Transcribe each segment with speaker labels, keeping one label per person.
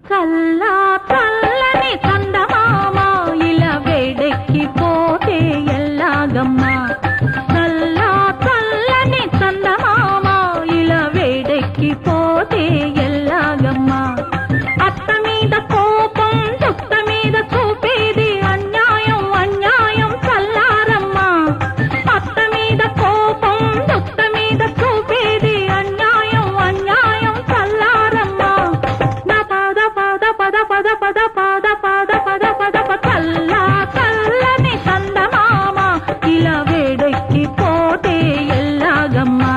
Speaker 1: చల్లా చల్లని చందమామ ఇలా వేడెక్కిపోతే ఎల్లాగమ్మా చల్లా చల్లని చందమామ ఇలా వేడెక్కిపోతే ఎల్లాగమ్మా అత్త మీద కోపం దుత్త మీద చూపేది అన్యాయం అన్యాయం చల్లారమ్మా అత్త మీద కోపం దుత్త మీద చూపేది అన్యాయం అన్యాయం చల్లారమ్మా నా పద పద పద పద పద పద పద పద పద పద చల్లా చల్లని చందమామ ఇలా వేడెక్కిపోతే ఎల్లాగమ్మా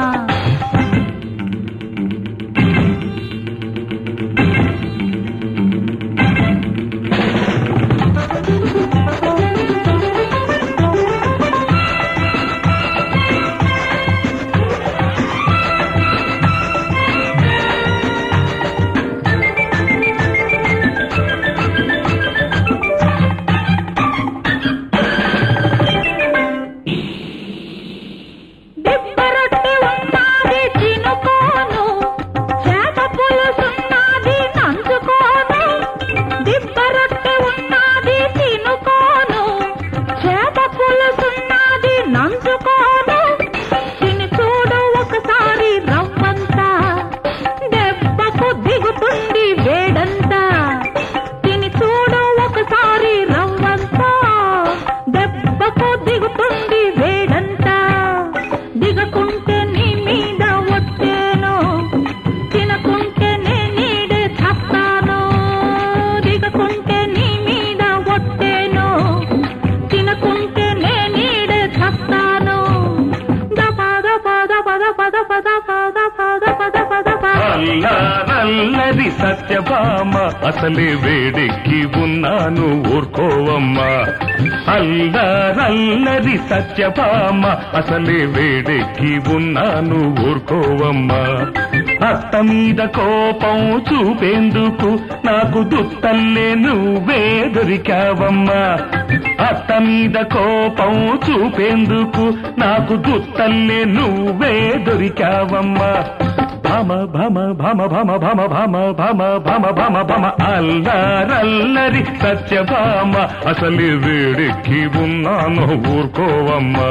Speaker 1: దిబ్బరొట్టె ఉన్నది తినుకోను చేప పులుసున్నది నంచుకోను దిబ్బరొట్టె ఉన్నది తినుకోను చేప పులుసున్నది నంచుకోను తిని చూడు ఒకసారి రవ్వంతా దెబ్బకు దిగుతుంది వేడంతా తిని చూడు ఒకసారి రవ్వంతా దెబ్బకు దిగుతుంది వేడంతా దిగకుంటే నీ మీద ఒట్టేను తినకుంటే నే నీడే చస్తాను దిగకుంటే నీ మీద ఒట్టేను తినకుంటే నే నీడే చస్తాను దపద పద పద పద పద పద పద పద పద పద
Speaker 2: అల్లా నల్లది సత్యభామ అసలే వేడెక్కి ఉన్నాను ఊరుకోవమ్మా అల్లా నల్లది సత్యభామ అసలే వేడెక్కి ఉన్నాను ఊరుకోవమ్మా అత్త మీద కోపం చూపేందుకు నాకు దుత్తల్లే నువ్వే దొరికావమ్మా అత్త మీద కోపం చూపేందుకు నాకు దుత్తల్లే నువ్వే దొరికావమ్మా భమ భమ భమ భమ భమ భమ భమ భమ భమ భమ అల్లారల్లరి సత్యభామ అసలు వేడెక్కి ఉన్నాను ఊరుకోవమ్మా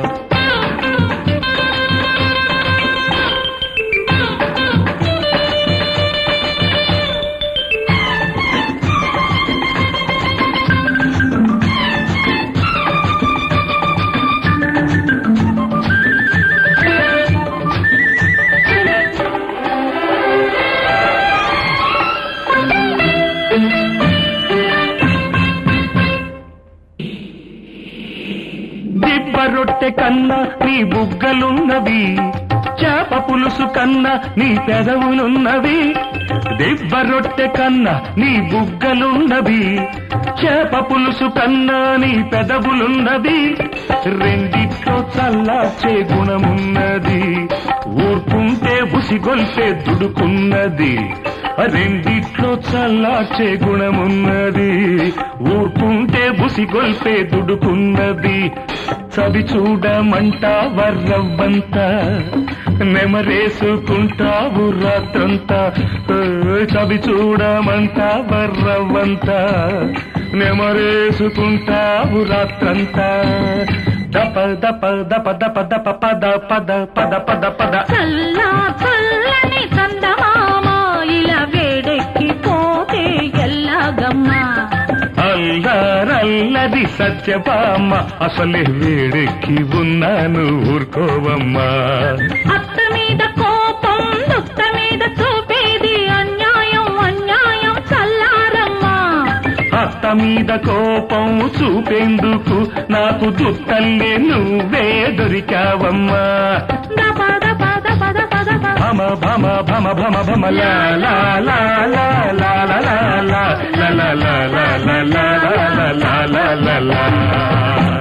Speaker 2: దిబ్బ రొట్టె కన్నా నీ బుగ్గలున్నవి చేప పులుసు కన్నా నీ పెదవులున్నవి దిబ్బ రొట్టె కన్నా నీ బుగ్గలున్నవి చేప పులుసు కన్నా నీ పెదవులున్నది రెండిట్లో చల్లార్చే గుణమున్నది ఊర్పుంటే ఉసిగొల్పే దుడుకున్నది రెండిట్లో చల్లార్చే గుణమున్నది ఊర్పుంటే బుసిగొల్పే దుడుకున్నది చవి చూడమంట వర్రవ్వంత నెమరేసుకుంటావు రాత్రంతా ఏ, చవి చూడమంట వర్రవ్వంత నెమరేసుకుంటావు రాత్రంతా దప దప దప దప దప పద పద పద పద పద
Speaker 1: చల్లా చల్లని చందమామ ఇలా వేడెక్కిపోతే ఎల్లాగమ్మా
Speaker 2: అల్లారల్లది సత్యభామ అసలే వేడెక్కి ఉన్నాను ఊరుకోవమ్మా
Speaker 1: అత్త మీద కోపం దుత్త మీద చూపేది అన్యాయం అన్యాయం చల్లారమ్మా
Speaker 2: అత్త మీద కోపం చూపేందుకు నాకు దుత్తల్లే నువ్వే దొరికావమ్మా
Speaker 1: దప దప దప దప దప
Speaker 2: భమ భమ భమ భమ భమ లా లా లా లా లా లా లా లా లా లా లా లా లా లా లా లా లా లా లా